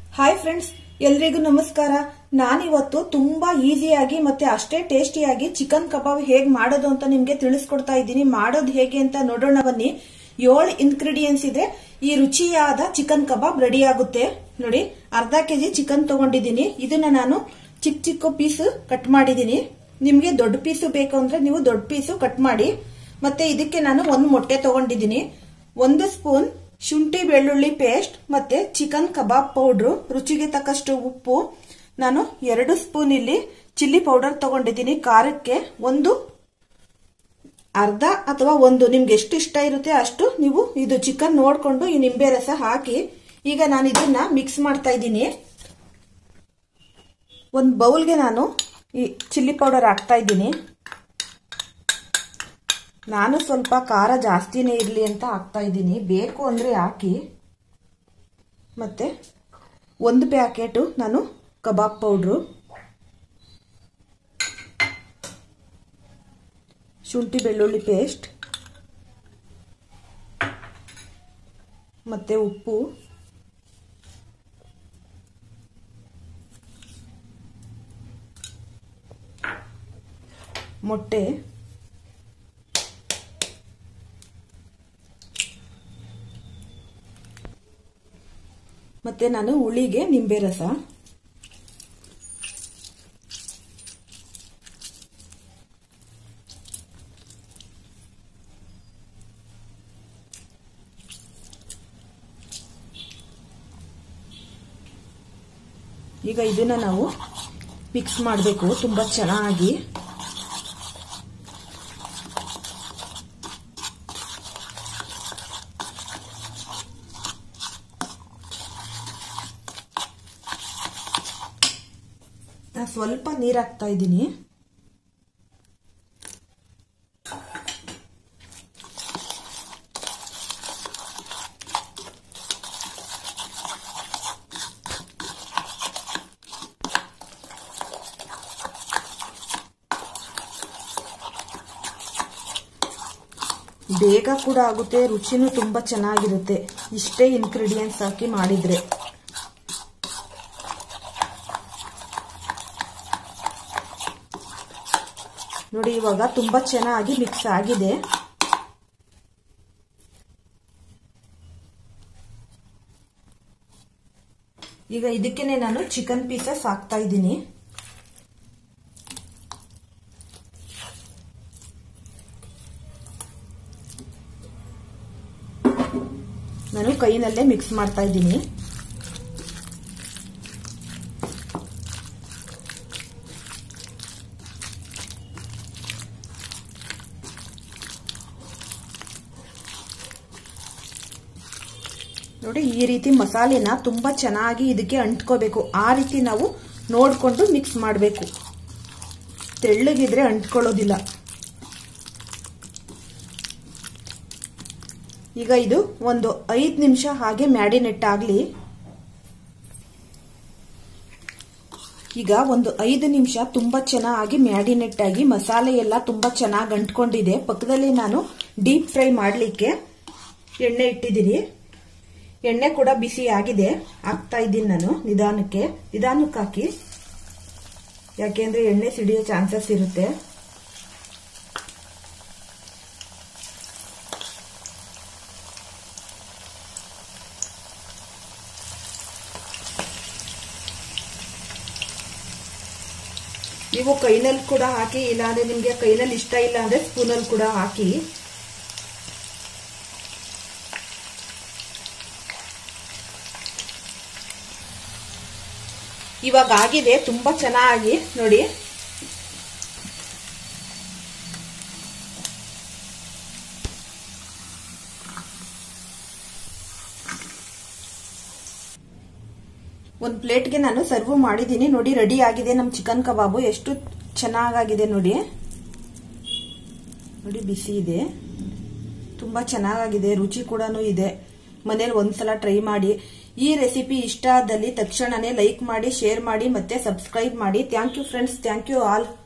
hi friends ಎಲ್ರಿಗೂ ನಮಸ್ಕಾರ ನಾನಿವತ್ತು ತುಂಬಾ ಈಸಿಯಾಗಿ ಮತ್ತೆ ಅಷ್ಟೇ ಟೇಸ್ಟಿಯಾಗಿ ಚಿಕನ್ ಕಬಾಬ್ ಹೇಗ್ ಮಾಡೋದು ಅಂತ ನಿಮ್ಗೆ ತಿಳಿಸ್ಕೊಡ್ತಾ ಇದ್ದೀನಿ ಮಾಡೋದು ಹೇಗೆ ಅಂತ ನೋಡೋಣ ಬನ್ನಿ ಏಳು ಇನ್ಗ್ರೀಡಿಯೆಂಟ್ಸ್ ಇದೆ ಈ ರುಚಿಯಾದ ಚಿಕನ್ ಕಬಾಬ್ ರೆಡಿ ಆಗುತ್ತೆ ನೋಡಿ ಅರ್ಧ ಕೆಜಿ ಚಿಕನ್ ತಗೊಂಡಿದ್ದೀನಿ ಇದನ್ನ ನಾನು ಚಿಕ್ಕ ಚಿಕ್ಕ ಪೀಸ್ ಕಟ್ ಮಾಡಿದ್ದೀನಿ ನಿಮ್ಗೆ ದೊಡ್ಡ ಪೀಸು ಬೇಕು ಅಂದ್ರೆ ನೀವು ದೊಡ್ಡ ಪೀಸು ಕಟ್ ಮಾಡಿ ಮತ್ತೆ ಇದಕ್ಕೆ ನಾನು ಒಂದು ಮೊಟ್ಟೆ ತಗೊಂಡಿದ್ದೀನಿ ಒಂದು ಸ್ಪೂನ್ ಶುಂಠಿ ಬೆಳ್ಳುಳ್ಳಿ ಪೇಸ್ಟ್ ಮತ್ತೆ ಚಿಕನ್ ಕಬಾಬ್ ಪೌಡ್ರು ರುಚಿಗೆ ತಕ್ಕಷ್ಟು ಉಪ್ಪು ನಾನು ಎರಡು ಸ್ಪೂನ್ ಇಲ್ಲಿ ಚಿಲ್ಲಿ ಪೌಡರ್ ತಗೊಂಡಿದ್ದೀನಿ ಖಾರಕ್ಕೆ ಒಂದು ಅರ್ಧ ಅಥವಾ ಒಂದು ನಿಮ್ಗೆ ಎಷ್ಟು ಇಷ್ಟ ಇರುತ್ತೆ ಅಷ್ಟು ನೀವು ಇದು ಚಿಕನ್ ನೋಡ್ಕೊಂಡು ಈ ನಿಂಬೆ ರಸ ಹಾಕಿ ಈಗ ನಾನು ಇದನ್ನ ಮಿಕ್ಸ್ ಮಾಡ್ತಾ ಇದ್ದೀನಿ ಒಂದು ಬೌಲ್ಗೆ ನಾನು ಈ ಚಿಲ್ಲಿ ಪೌಡರ್ ಹಾಕ್ತಾ ಇದ್ದೀನಿ ನಾನು ಸ್ವಲ್ಪ ಖಾರ ಜಾಸ್ತಿನೇ ಇರಲಿ ಅಂತ ಹಾಕ್ತಾ ಇದ್ದೀನಿ ಬೇಕು ಅಂದರೆ ಹಾಕಿ ಮತ್ತೆ ಒಂದು ಪ್ಯಾಕೆಟು ನಾನು ಕಬಾಬ್ ಪೌಡ್ರು ಶುಂಠಿ ಬೆಳ್ಳುಳ್ಳಿ ಪೇಸ್ಟ್ ಮತ್ತೆ ಉಪ್ಪು ಮೊಟ್ಟೆ ಮತ್ತೆ ನಾನು ಹುಳಿಗೆ ನಿಂಬೆ ರಸ ಈಗ ಇದನ್ನ ನಾವು ಮಿಕ್ಸ್ ಮಾಡಬೇಕು ತುಂಬಾ ಚೆನ್ನಾಗಿ ಸ್ವಲ್ಪ ನೀರು ಹಾಕ್ತಾ ಇದ್ದೀನಿ ಬೇಗ ಕೂಡ ಆಗುತ್ತೆ ರುಚಿನೂ ತುಂಬಾ ಚೆನ್ನಾಗಿರುತ್ತೆ ಇಷ್ಟೇ ಇನ್ಗ್ರೀಡಿಯೆಂಟ್ಸ್ ಹಾಕಿ ಮಾಡಿದ್ರೆ ನೋಡಿ ಇವಾಗ ತುಂಬಾ ಚೆನ್ನಾಗಿ ಮಿಕ್ಸ್ ಆಗಿದೆ ಈಗ ಇದಕ್ಕೇನೆ ನಾನು ಚಿಕನ್ ಪೀಸಸ್ ಹಾಕ್ತಾ ಇದ್ದೀನಿ ನಾನು ಕೈನಲ್ಲೇ ಮಿಕ್ಸ್ ಮಾಡ್ತಾ ಇದ್ದೀನಿ ನೋಡಿ ಈ ರೀತಿ ಮಸಾಲೆನ ತುಂಬಾ ಚೆನ್ನಾಗಿ ಇದಕ್ಕೆ ಅಂಟ್ಕೋಬೇಕು ಆ ರೀತಿ ನಾವು ನೋಡ್ಕೊಂಡು ಮಿಕ್ಸ್ ಮಾಡಬೇಕು ತೆಳ್ಳಗಿದ್ರೆ ಅಂಟ್ಕೊಳ್ಳೋದಿಲ್ಲ ಈಗ ಇದು ಒಂದು ಐದು ನಿಮಿಷ ಹಾಗೆ ಮ್ಯಾಡಿನೆಟ್ ಆಗಲಿ ಈಗ ಒಂದು ಐದು ನಿಮಿಷ ತುಂಬಾ ಚೆನ್ನಾಗಿ ಮ್ಯಾಡಿನೆಟ್ ಆಗಿ ಮಸಾಲೆ ಎಲ್ಲ ತುಂಬಾ ಚೆನ್ನಾಗಿ ಅಂಟ್ಕೊಂಡಿದೆ ಪಕ್ಕದಲ್ಲಿ ನಾನು ಡೀಪ್ ಫ್ರೈ ಮಾಡಲಿಕ್ಕೆ ಎಣ್ಣೆ ಇಟ್ಟಿದ್ದೀನಿ ಎಣ್ಣೆ ಕೂಡ ಬಿಸಿ ಆಗಿದೆ ಹಾಕ್ತಾ ಇದ್ದೀನಿ ನಾನು ನಿಧಾನಕ್ಕೆ ನಿಧಾನಕ್ಕೆ ಹಾಕಿ ಯಾಕೆಂದ್ರೆ ಎಣ್ಣೆ ಸಿಡಿಯೋ ಚಾನ್ಸಸ್ ಇರುತ್ತೆ ನೀವು ಕೈನಲ್ಲಿ ಕೂಡ ಹಾಕಿ ಇಲ್ಲಾಂದ್ರೆ ನಿಮ್ಗೆ ಕೈನಲ್ಲಿ ಇಷ್ಟ ಇಲ್ಲ ಅಂದ್ರೆ ಸ್ಪೂನಲ್ಲಿ ಕೂಡ ಹಾಕಿ ಇವಾಗ ಆಗಿದೆ ತುಂಬಾ ಚೆನ್ನಾಗಿ ನೋಡಿ ಒಂದು ಪ್ಲೇಟ್ಗೆ ನಾನು ಸರ್ವ್ ಮಾಡಿದ್ದೀನಿ ನೋಡಿ ರೆಡಿ ಆಗಿದೆ ನಮ್ಮ ಚಿಕನ್ ಕಬಾಬು ಎಷ್ಟು ಚೆನ್ನಾಗಾಗಿದೆ ನೋಡಿ ನೋಡಿ ಬಿಸಿ ಇದೆ ತುಂಬಾ ಚೆನ್ನಾಗಿದೆ ರುಚಿ ಕೂಡ ಇದೆ ಮನೇಲಿ ಒಂದ್ಸಲ ಟ್ರೈ ಮಾಡಿ ಈ ರೆಸಿಪಿ ಇಷ್ಟ ಆದಲ್ಲಿ ತಕ್ಷಣನೇ ಲೈಕ್ ಮಾಡಿ ಶೇರ್ ಮಾಡಿ ಮತ್ತೆ ಸಬ್ಸ್ಕ್ರೈಬ್ ಮಾಡಿ thank you friends thank you all